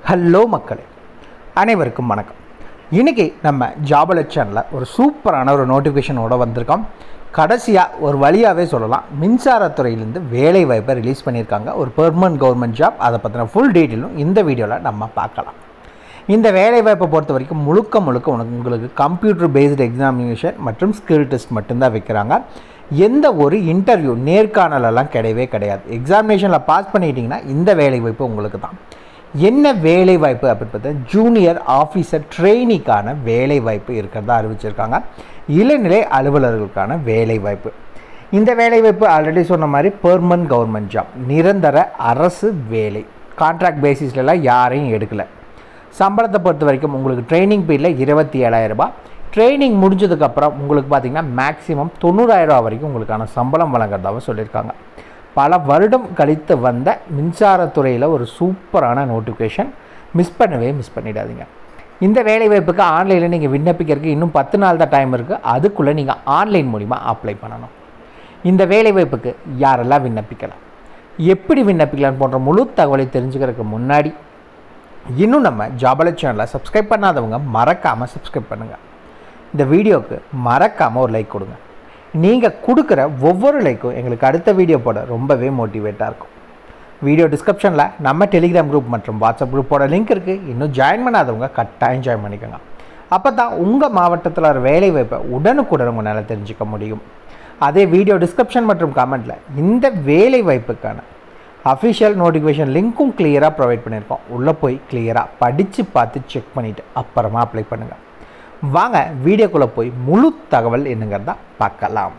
hello மக்களே அனைவருக்கும் வணக்கம் இன்றைக்கி நம்ம ஜாபல சேனலில் ஒரு சூப்பரான ஒரு நோட்டிஃபிகேஷனோட வந்திருக்கோம் கடைசியாக ஒரு வழியாகவே சொல்லலாம் மின்சாரத்துறையிலேருந்து வேலை வாய்ப்பை ரிலீஸ் பண்ணியிருக்காங்க ஒரு பெர்மனன்ட் கவர்மெண்ட் ஜாப் அதை பற்றின ஃபுல் டீட்டெயிலும் இந்த வீடியோவில் நம்ம பார்க்கலாம் இந்த வேலை வாய்ப்பை பொறுத்த வரைக்கும் முழுக்க முழுக்க உனக்கு உங்களுக்கு கம்ப்யூட்டர் பேஸ்டு எக்ஸாமினேஷன் மற்றும் ஸ்கில் டெஸ்ட் மட்டும்தான் வைக்கிறாங்க எந்த ஒரு இன்டர்வியூ நேர்காணலெல்லாம் கிடையவே கிடையாது எக்ஸாமினேஷனில் பாஸ் பண்ணிட்டீங்கன்னா இந்த வேலை வாய்ப்பு உங்களுக்கு தான் என்ன வேலை வாய்ப்பு அப்படின்னு பார்த்தா ஜூனியர் ஆஃபீஸர் ட்ரெயினிக்கான வேலை வாய்ப்பு இருக்கிறதா அறிவிச்சிருக்காங்க இளநிலை அலுவலர்களுக்கான வேலை வாய்ப்பு இந்த வேலை வாய்ப்பு ஆல்ரெடி சொன்ன மாதிரி பெர்மனன்ட் கவர்மெண்ட் ஜாப் நிரந்தர அரசு வேலை கான்ட்ராக்ட் பேசிஸ்லலாம் யாரையும் எடுக்கலை சம்பளத்தை பொறுத்த வரைக்கும் உங்களுக்கு ட்ரைனிங் பீரியடில் இருபத்தி ஏழாயிரம் ரூபாய் ட்ரைனிங் முடிஞ்சதுக்கப்புறம் உங்களுக்கு பார்த்தீங்கன்னா மேக்ஸிமம் தொண்ணூறாயிரம் ரூபா வரைக்கும் உங்களுக்கான சம்பளம் வழங்குறதாகவும் சொல்லியிருக்காங்க பல வருடம் கழித்து வந்த மின்சாரத்துறையில் ஒரு சூப்பரான நோட்டிஃபிகேஷன் மிஸ் பண்ணவே மிஸ் பண்ணிடாதீங்க இந்த வேலைவாய்ப்புக்கு ஆன்லைனில் நீங்கள் விண்ணப்பிக்கிறதுக்கு இன்னும் பத்து நாள் தான் டைம் இருக்குது அதுக்குள்ளே நீங்கள் ஆன்லைன் மூலிமா அப்ளை பண்ணணும் இந்த வேலைவாய்ப்புக்கு யாரெல்லாம் விண்ணப்பிக்கலாம் எப்படி விண்ணப்பிக்கலாம் போன்ற முழு தகவலை தெரிஞ்சுக்கிறதுக்கு முன்னாடி இன்னும் நம்ம ஜாபல சேனலை சப்ஸ்கிரைப் பண்ணாதவங்க மறக்காமல் சப்ஸ்கிரைப் பண்ணுங்கள் இந்த வீடியோவுக்கு மறக்காமல் ஒரு லைக் கொடுங்க நீங்கள் கொடுக்குற ஒவ்வொரு லைக்கும் எங்களுக்கு அடுத்த வீடியோ போட ரொம்பவே மோட்டிவேட்டாக இருக்கும் வீடியோ டிஸ்கிரிப்ஷனில் நம்ம டெலிகிராம் குரூப் மற்றும் வாட்ஸ்அப் குரூப்போட லிங்க் இருக்குது இன்னும் ஜாயின் பண்ணாதவங்க கட்டாயம் ஜாயின் பண்ணிக்கோங்க அப்போ தான் உங்கள் மாவட்டத்தில் ஒரு வேலை வாய்ப்பை உடனுக்குடன் உங்களால் தெரிஞ்சுக்க முடியும் அதே வீடியோ டிஸ்கிரிப்ஷன் மற்றும் கமெண்ட்டில் இந்த வேலை வாய்ப்புக்கான அஃபிஷியல் நோட்டிஃபிகேஷன் லிங்க்கும் கிளியராக ப்ரொவைட் பண்ணியிருக்கோம் உள்ளே போய் கிளியராக படித்து பார்த்து செக் பண்ணிவிட்டு அப்புறமா அப்ளை பண்ணுங்கள் வாங்க வீடியோக்குள்ளே போய் முழு தகவல் என்னங்கிறத பார்க்கலாம்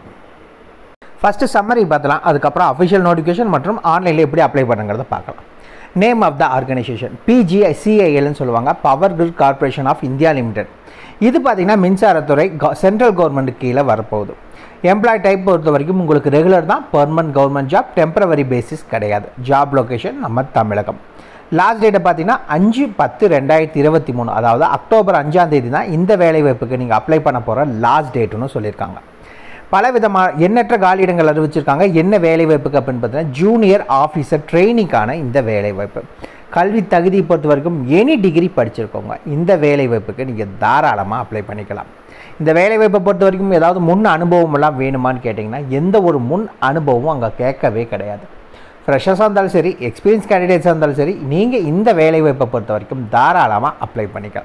ஃபஸ்ட்டு சம்மரி பார்த்தலாம் அதுக்கப்புறம் அஃபிஷியல் நோட்டிஃபிகேஷன் மற்றும் ஆன்லைனில் எப்படி அப்ளை பண்ணுங்கிறத பார்க்கலாம் நேம் ஆஃப் த ஆர்கனைசேஷன் பிஜிஐசிஐஎல்னு சொல்லுவாங்க power grid corporation of India limited இது பார்த்திங்கன்னா மின்சாரத்துறை சென்ட்ரல் கவர்மெண்ட் கீழே வரப்போகுது எம்ப்ளாய் டைப் பொறுத்த வரைக்கும் உங்களுக்கு ரெகுலர் தான் permanent government job temporary basis கிடையாது ஜாப் லொக்கேஷன் நம்ம தமிழகம் லாஸ்ட் டேட்டை பார்த்தீங்கன்னா அஞ்சு பத்து ரெண்டாயிரத்தி இருபத்தி மூணு அதாவது அக்டோபர் அஞ்சாம் தேதி தான் இந்த வேலைவாய்ப்புக்கு நீங்கள் அப்ளை பண்ண போகிற லாஸ்ட் டேட்டுன்னு சொல்லியிருக்காங்க பல விதமாக எண்ணற்ற காலியிடங்கள் அறிவிச்சிருக்காங்க என்ன வேலைவாய்ப்புக்கு அப்படின்னு பார்த்தீங்கன்னா ஜூனியர் ஆஃபீஸர் ட்ரைனிங்கான இந்த வேலைவாய்ப்பு கல்வி தகுதி பொறுத்த வரைக்கும் எனி டிகிரி படிச்சிருக்கோங்க இந்த வேலைவாய்ப்புக்கு நீங்கள் தாராளமாக அப்ளை பண்ணிக்கலாம் இந்த வேலைவாய்ப்பை பொறுத்த வரைக்கும் ஏதாவது முன் அனுபவம் எல்லாம் வேணுமான்னு கேட்டிங்கன்னா எந்த ஒரு முன் அனுபவமும் அங்கே கேட்கவே கிடையாது ஃப்ரெஷர்ஸாக இருந்தாலும் சரி எக்ஸ்பீரியன்ஸ் கேண்டிடேட்ஸாக இருந்தாலும் சரி நீங்கள் இந்த வேலைவாய்ப்பை பொறுத்த வரைக்கும் தாராளமாக அப்ளை பண்ணிக்கலாம்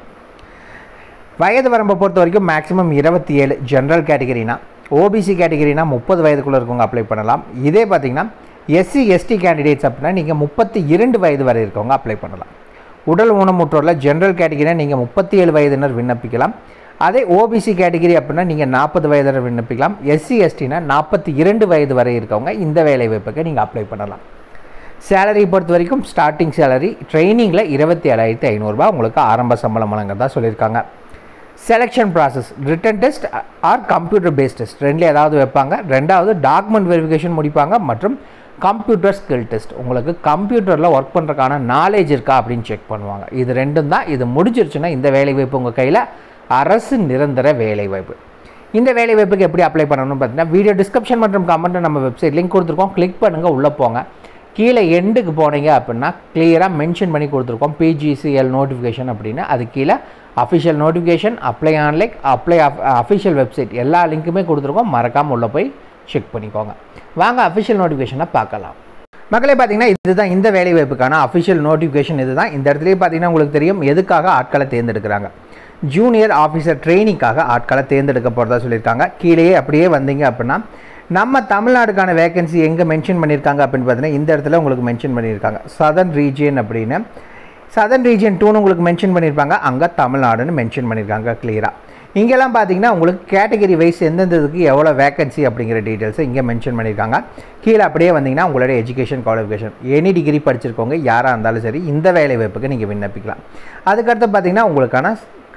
வயது வரம்பை பொறுத்த வரைக்கும் மேக்ஸிமம் இருபத்தி ஏழு ஜென்ரல் கேட்டகரினா ஓபிசி கேட்டகரினா முப்பது வயதுக்குள்ளே இருக்கவங்க அப்ளை பண்ணலாம் இதே பார்த்திங்கன்னா எஸ்சி எஸ்டி கேண்டிடேட்ஸ் அப்படின்னா நீங்கள் முப்பத்தி இரண்டு வயது வரை இருக்கவங்க அப்ளை பண்ணலாம் உடல் ஊனமுற்றோரில் ஜென்ரல் கேட்டகரினா நீங்கள் முப்பத்தி ஏழு வயதினர் விண்ணப்பிக்கலாம் அதே ஓபிசி கேட்டகரி அப்படின்னா நீங்கள் நாற்பது வயதினர் விண்ணப்பிக்கலாம் எஸ்சி எஸ்டினா நாற்பத்தி இரண்டு வயது வரை இருக்கவங்க இந்த வேலை வாய்ப்புக்கு நீங்கள் அப்ளை பண்ணலாம் சேலரி பொறுத்த வரைக்கும் ஸ்டார்டிங் சேலரி ட்ரைனிங்கில் இருபத்தி ஏழாயிரத்தி ஐநூறுரூபா உங்களுக்கு ஆரம்ப சம்பளம் வழங்குறதா சொல்லியிருக்காங்க selection process written test or computer based test ரெண்டில் ஏதாவது வைப்பாங்க ரெண்டாவது டாக்குமெண்ட் வெரிஃபிகேஷன் முடிப்பாங்க மற்றும் கம்ப்யூட்டர் ஸ்கில் டெஸ்ட் உங்களுக்கு கம்ப்யூட்டரில் ஒர்க் பண்ணுறதுக்கான நாலேஜ் இருக்கா அப்படின்னு செக் பண்ணுவாங்க இது ரெண்டும் தான் இது முடிஞ்சிருச்சுன்னா இந்த வேலைவாய்ப்பு உங்கள் கையில் அரசு நிரந்தர வேலைவாய்ப்பு இந்த வேலைவாய்ப்புக்கு எப்படி அப்ளை பண்ணணும்னு பார்த்தீங்கன்னா வீடியோ டிஸ்கிரிப்ஷன் மற்றும் கமெண்ட்டை நம்ம வெப்சைட் லிங்க் கொடுத்துருக்கோம் கிளிக் பண்ணுங்கள் உள்ளே போங்க கீழே எண்டுக்கு போனீங்க அப்படின்னா கிளியராக மென்ஷன் பண்ணி கொடுத்துருக்கோம் பிஜிசிஎல் நோட்டிஃபிகேஷன் அப்படின்னு அது கீழே official notification apply online apply official website எல்லா லிங்க்குமே கொடுத்துருக்கோம் மறக்காமல் உள்ளே போய் செக் பண்ணிக்கோங்க வாங்க அஃபிஷியல் நோட்டிஃபிகேஷனை பார்க்கலாம் மக்களே பார்த்தீங்கன்னா இதுதான் இந்த வேலைவாய்ப்புக்கான அஃபிஷியல் நோட்டிஃபிகேஷன் இதுதான் இந்த இடத்துலேயே பார்த்தீங்கன்னா உங்களுக்கு தெரியும் எதுக்காக ஆட்களை தேர்ந்தெடுக்கிறாங்க ஜூனியர் ஆஃபீஸர் ட்ரைனிங்காக ஆட்களை தேர்ந்தெடுக்க போகிறதா சொல்லியிருக்காங்க கீழேயே அப்படியே வந்தீங்க அப்படின்னா நம்ம தமிழ்நாடுக்கான வேகன்சி எங்கே மென்ஷன் பண்ணியிருக்காங்க அப்படின்னு பார்த்தீங்கன்னா இந்த இடத்துல உங்களுக்கு மென்ஷன் பண்ணியிருக்காங்க சதர்ன் ரீஜியன் அப்படின்னு சதர்ன் ரீஜியன் டூன்னு உங்களுக்கு மென்ஷன் பண்ணியிருப்பாங்க அங்கே தமிழ்நாடுன்னு மென்ஷன் பண்ணியிருக்காங்க கிளியராக இங்கெல்லாம் பார்த்தீங்கன்னா உங்களுக்கு கேட்டகரி வைஸ் எந்தெந்த இதுக்கு எவ்வளோ வேகன்சி அப்படிங்கிற டீட்டெயில்ஸை இங்கே மென்ஷன் பண்ணியிருக்காங்க கீழே அப்படியே வந்தீங்கன்னா உங்களோட எஜுகேஷன் குவாலிஃபிகேஷன் எனி டிகிரி படிச்சிருக்கவங்க யாராக இருந்தாலும் சரி இந்த வேலை வாய்ப்புக்கு நீங்கள் விண்ணப்பிக்கலாம் அதுக்கடுத்து பார்த்தீங்கன்னா உங்களுக்கான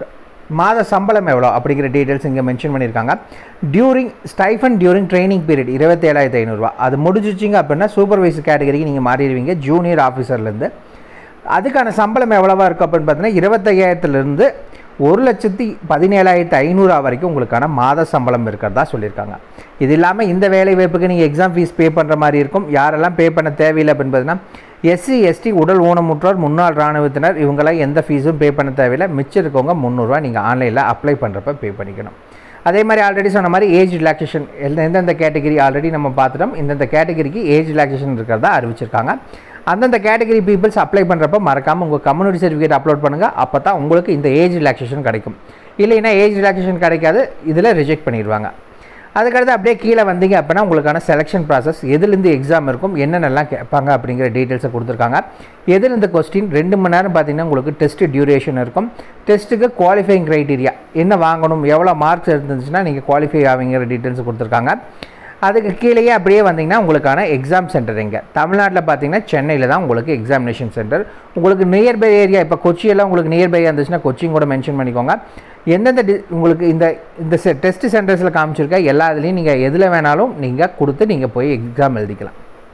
மாத சம்பளம் எவ்வளோ அப்படிங்கிற டீட்டெயில்ஸ் இங்கே மென்ஷன் பண்ணியிருக்காங்க during stipend during training period இருபத்தி ஏழாயிரத்தி ஐநூறுரூவா அது முடிஞ்சிச்சிங்க அப்படின்னா சூப்பர்வைசர் கேட்டகரிக்கு நீங்கள் மாறிடுவீங்க ஜூனியர் ஆஃபீஸர்லேருந்து அதுக்கான சம்பளம் எவ்வளோவா இருக்குது அப்படின்னு பார்த்தீங்கன்னா இருபத்தையாயிரத்துலேருந்து ஒரு லட்சத்தி பதினேழாயிரத்து ஐநூறுரூவா வரைக்கும் உங்களுக்கான மாத சம்பளம் இருக்கிறதா சொல்லியிருக்காங்க இது இல்லாமல் இந்த வேலை வாய்ப்புக்கு நீங்கள் எக்ஸாம் ஃபீஸ் பே பண்ணுற மாதிரி இருக்கும் யாரெல்லாம் பே பண்ண தேவையில்லை அப்படின்னு பார்த்தீங்கன்னா எஸ்சி எஸ்டி உடல் ஊனமுற்றோர் முன்னாள் இராணுவத்தினர் இவங்களாம் எந்த ஃபீஸும் பே பண்ண தேவையில்லை மிச்சம் இருக்கவங்க முந்நூறுரூவா நீங்கள் ஆன்லைனில் அப்ளை பண்ணுறப்ப பே பண்ணிக்கணும் அதே மாதிரி ஆல்ரெடி சொன்ன மாதிரி ஏஜ் ரிலாக்ஸேஷன் எந்தெந்த கேட்டகரி ஆல்ரெடி நம்ம பார்த்துட்டோம் இந்தந்த கேட்டகரிக்கு ஏஜ் ரிலாக்ஸேஷன் இருக்கிறதா அறிவிச்சிருக்காங்க அந்தந்த கேட்டகரி பீப்புள்ஸ் அப்ளை பண்ணுறப்ப மறக்காமல் உங்கள் கம்யூனிட்டி சர்டிஃபிகேட் அப்லோட் பண்ணுங்கள் அப்போ தான் உங்களுக்கு இந்த ஏஜ் ரிலாக்ஸேஷன் கிடைக்கும் இல்லைன்னா ஏஜ் ரிலாக்ஸேஷன் கிடைக்காது இதில் ரிஜெக்ட் பண்ணிடுவாங்க அதுக்கடுத்து அப்படியே கீழே வந்தீங்க அப்படின்னா உங்களுக்கான செலெக்ஷன் ப்ராசஸ் எதுலேருந்து எக்ஸாம் இருக்கும் என்னென்னலாம் கேட்பாங்க அப்படிங்கிற டீட்டெயில்ஸை கொடுத்துருக்காங்க எதுலேருந்து கொஸ்டின் ரெண்டு மணி நேரம் பார்த்தீங்கன்னா உங்களுக்கு டெஸ்ட் டியூரேஷன் இருக்கும் டெஸ்ட்டுக்கு குவாலிஃபைங் க்ரைட்டீரியா என்ன வாங்கணும் எவ்வளோ மார்க்ஸ் இருந்துச்சுன்னா நீங்கள் குவாலிஃபை ஆவீங்கிற டீட்டெயில்ஸ் கொடுத்துருக்காங்க அதுக்கு கீழேயே அப்படியே வந்தீங்கன்னா உங்களுக்கான எக்ஸாம் சென்டர் எங்கே தமிழ்நாட்டில் பார்த்தீங்கன்னா சென்னையில் தான் உங்களுக்கு எக்ஸாமினேஷன் சென்டர் உங்களுக்கு நியர்பை ஏரியா இப்போ கொச்சியெல்லாம் உங்களுக்கு நியர்பை இருந்துச்சுன்னா கொச்சியும் கூட மென்ஷன் பண்ணிக்கோங்க எந்தெந்த டி உங்களுக்கு இந்த இந்த செ டெஸ்ட் சென்டர்ஸில் காமிச்சிருக்க எல்லா இதுலேயும் நீங்கள் எதில் வேணாலும் நீங்கள் கொடுத்து நீங்கள் போய் எக்ஸாம் எழுதிக்கலாம்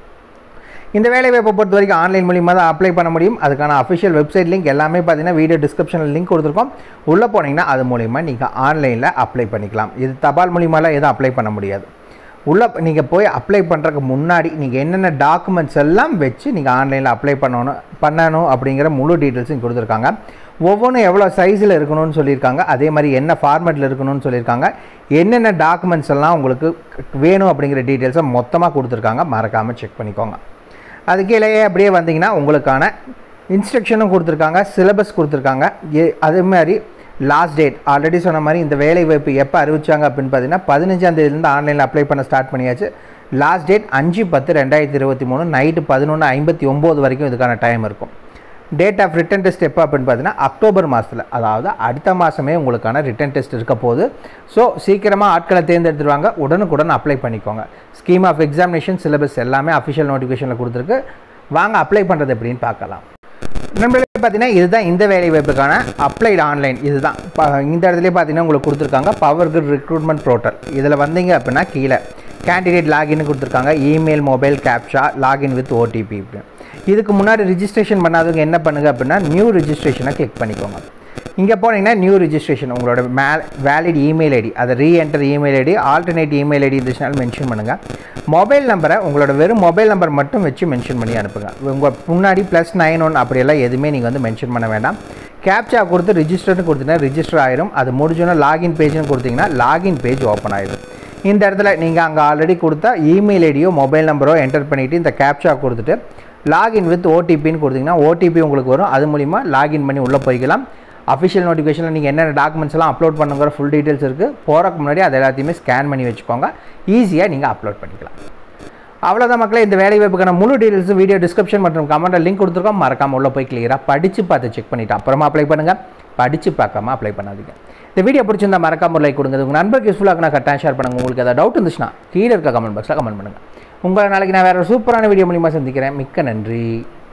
இந்த வேலை வாய்ப்பை பொறுத்த வரைக்கும் ஆன்லைன் மூலியமாக தான் அப்ளை பண்ண முடியும் அதுக்கான அஃபிஷியல் வெப்சைட் லிங்க் எல்லாமே பார்த்தீங்கன்னா வீடியோ டிஸ்கிரிப்ஷனில் லிங்க் கொடுத்துருக்கோம் உள்ளே போனீங்கன்னா அது மூலிமா நீங்கள் ஆன்லைனில் அப்ளை பண்ணிக்கலாம் இது தபால் மூலியமாலாம் எதுவும் அப்ளை பண்ண முடியாது உள்ளே நீங்கள் போய் அப்ளை பண்ணுறதுக்கு முன்னாடி நீங்கள் என்னென்ன டாக்குமெண்ட்ஸ் எல்லாம் வச்சு நீங்கள் ஆன்லைனில் அப்ளை பண்ணணும் பண்ணணும் அப்படிங்கிற முழு டீட்டெயில்ஸும் கொடுத்துருக்காங்க ஒவ்வொன்றும் எவ்வளோ சைஸில் இருக்கணும்னு சொல்லியிருக்காங்க அதே மாதிரி என்ன ஃபார்மேட்டில் இருக்கணும்னு சொல்லியிருக்காங்க என்னென்ன டாக்குமெண்ட்ஸ் எல்லாம் உங்களுக்கு வேணும் அப்படிங்கிற டீட்டெயில்ஸை மொத்தமாக கொடுத்துருக்காங்க மறக்காமல் செக் பண்ணிக்கோங்க அது கீழேயே அப்படியே வந்தீங்கன்னா உங்களுக்கான இன்ஸ்ட்ரக்ஷனும் கொடுத்துருக்காங்க சிலபஸ் கொடுத்துருக்காங்க ஏ அதே மாதிரி லாஸ்ட் டேட் ஆல்ரெடி சொன்ன மாதிரி இந்த வேலை வாய்ப்பு எப்போ அறிவிச்சாங்க அப்படின்னு பார்த்தீங்கன்னா பதினஞ்சாம் தேதியிலேருந்து ஆன்லைனில் அப்ளை பண்ண ஸ்டார்ட் பண்ணியாச்சு லாஸ்ட் டேட் அஞ்சு பத்து ரெண்டாயிரத்தி இருபத்தி மூணு நைட்டு பதினொன்று ஐம்பத்தி ஒம்பது வரைக்கும் இதுக்கான டைம் இருக்கும் டேட் ஆஃப் ரிட்டன் டெஸ்ட் எப்போ அப்படின்னு பார்த்தீங்கன்னா அக்டோபர் மாதத்தில் அதாவது அடுத்த மாதமே உங்களுக்கான ரிட்டன் டெஸ்ட் இருக்க போகுது ஸோ சீக்கிரமாக ஆட்களை தேர்ந்தெடுத்துருவாங்க உடனுக்குடன் அப்ளை பண்ணிக்கோங்க ஸ்கீம் ஆஃப் எக்ஸாமினேஷன் சிலபஸ் எல்லாமே அஃபிஷியல் நோட்டிஃபிகேஷனில் கொடுத்துருக்கு வாங்க அப்ளை பண்ணுறது எப்படின்னு பார்க்கலாம் நண்பர்களே பார்த்தீங்கன்னா இதுதான் இந்த வேலை வாய்ப்புக்கான அப்ளைடு ஆன்லைன் இதுதான் ப- இந்த இடத்துலயே பார்த்தீங்கன்னா உங்களுக்கு கொடுத்துருக்காங்க பவர் குட் ரெக்ரூட்மெண்ட் போர்ட்டல் இதில் வந்தீங்க அப்படின்னா கீழே கேண்டிடேட் லாகின் கொடுத்துருக்காங்க email mobile captcha login with OTP இதுக்கு முன்னாடி ரிஜிஸ்ட்ரேஷன் பண்ணாதவங்க என்ன பண்ணுங்க அப்படின்னா நியூ ரிஜிஸ்ட்ரேஷனை கிளிக் பண்ணிக்கோங்க இங்கே போனீங்கன்னா நியூ ரிஜிஸ்ட்ரேஷன் உங்களோட மே வேலிட் இமெயில் ஐடி அதை reenter email ID alternate email ID இருந்துச்சுனாலும் மென்ஷன் பண்ணுங்கள் மொபைல் நம்பரை உங்களோட வெறும் மொபைல் நம்பர் மட்டும் வச்சு மென்ஷன் பண்ணி அனுப்புங்க உங்கள் முன்னாடி ப்ளஸ் நைன் ஒன் அப்படியெல்லாம் எதுவுமே நீங்கள் வந்து மென்ஷன் பண்ண வேண்டாம் கேப்சா கொடுத்து ரிஜிஸ்டர்னு கொடுத்தீங்கன்னா ரிஜிஸ்டர் ஆயிரும் அது முடிஞ்சோன்னா லாகின் பேஜ்னு கொடுத்தீங்கன்னா லாகின் பேஜ் ஓப்பன் ஆயிடும் இந்த இடத்துல நீங்கள் அங்கே ஆல்ரெடி கொடுத்தா இமெயில் ஐடியோ மொபைல் நம்பரோ என்டர் பண்ணிவிட்டு இந்த கேப்சா கொடுத்துட்டு லாகின் வித் ஓடிபின்னு கொடுத்தீங்கன்னா ஓடிபி உங்களுக்கு வரும் அது மூலிமா லாகின் பண்ணி உள்ளே போய்க்கலாம் அஃபிஷியல் நோட்டிஃபிகேஷனில் நீங்கள் என்னென்ன டாக்குமெண்ட்ஸ் எல்லாம் அப்லோட் பண்ணுங்கிற ஃபுல் டீட்டெயில்ஸ் இருக்குது போகிறக்கு முன்னாடி அது எல்லாத்தையுமே ஸ்கேன் பண்ணி வச்சுக்கோங்க ஈஸியாக நீங்கள் அப்லோட் பண்ணிக்கலாம் அவ்வளோதான் மக்களே இந்த வேலை வாய்ப்புக்கான முழு டீட்டெயில்ஸ் வீடியோ டிஸ்கிரிப்ஷன் மற்றும் கமெண்ட்டில் லிங்க் கொடுத்துருக்கோம் மறக்காம உள்ள போய் கிளியராக படித்து பார்த்து செக் பண்ணிவிட்டு அப்புறமா அப்ளை பண்ணுங்கள் படித்து பார்க்காம அப்ளை பண்ணாதீங்க இந்த வீடியோ பிடிச்சிருந்தா மறக்காம லைக் கொடுங்க இது உங்கள் நண்பருக்கு யூஸ்ஃபுல்லாக நான் கட்டாயம் ஷேர் பண்ணுங்கள் உங்களுக்கு ஏதாவது டவுட் இருந்துச்சுன்னா கீழே இருக்க கமெண்ட் பாக்ஸில் கமெண்ட் பண்ணுங்கள் உங்களை நாளைக்கு நான் வேறு ஒரு சூப்பரான வீடியோ மூலியமாக சந்திக்கிறேன் மிக்க நன்றி